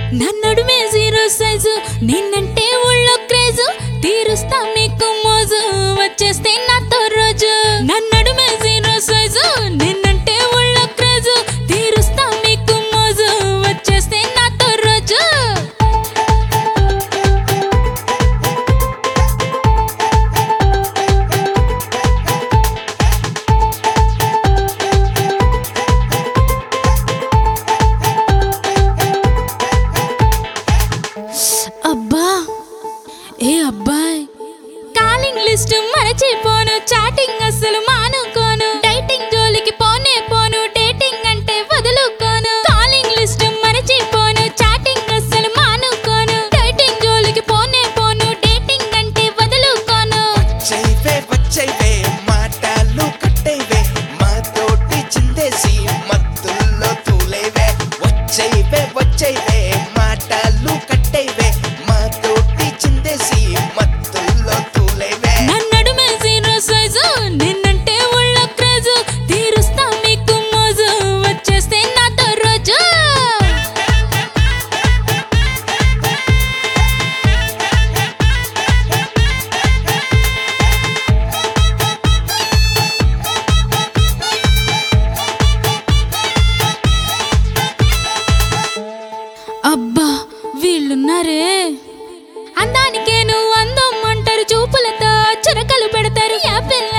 నన్నడుమే zero size నిన్నంటే ఊళ్ళో craze తీరుస్తా మీకు మోజు వచ్చేస్తే నాతో రోజు నన్నడుమే జీరో సైజు నిన్నంటే ఊళ్ళో క్రేజు తీరుస్తా మీకు మోజు వచ్చేస్తే నాతో రోజు అబ్బా ఏ అబ్బాయ్ కాలింగ్ లిస్ట్ మరచిపోను చాటింగ్ అస్సలు మానుకోను డైటింగ్ జోలికి పోనే పోను డేటింగ్ అంటే వదులుకోను కాలింగ్ లిస్ట్ మరచిపోను చాటింగ్ అస్సలు మానుకోను డైటింగ్ జోలికి పోనే పోను డేటింగ్ అంటే వదులుకోను వచ్చైవే వచ్చైవే మాటలు కట్టైవే మాతోటి చిందేసి మత్తుల్లో తూలేవే వచ్చైవే వచ్చైవే మాటలు కట్టైవే మాతోటి చిందేసి మత్తుల్లో తూలేవే నన్నడుమే జీరో సైజు నిన్నంటే ఉళ్ళ క్రేజు తీరుస్తా మీకు మోజు వచ్చేస్తే నాతో రోజు అబ్బా వీళ్ళున్నారే అందానికే నువ్వు అందం అంటారు చూపులతో చురకలు పెడతారు యా పిల్ల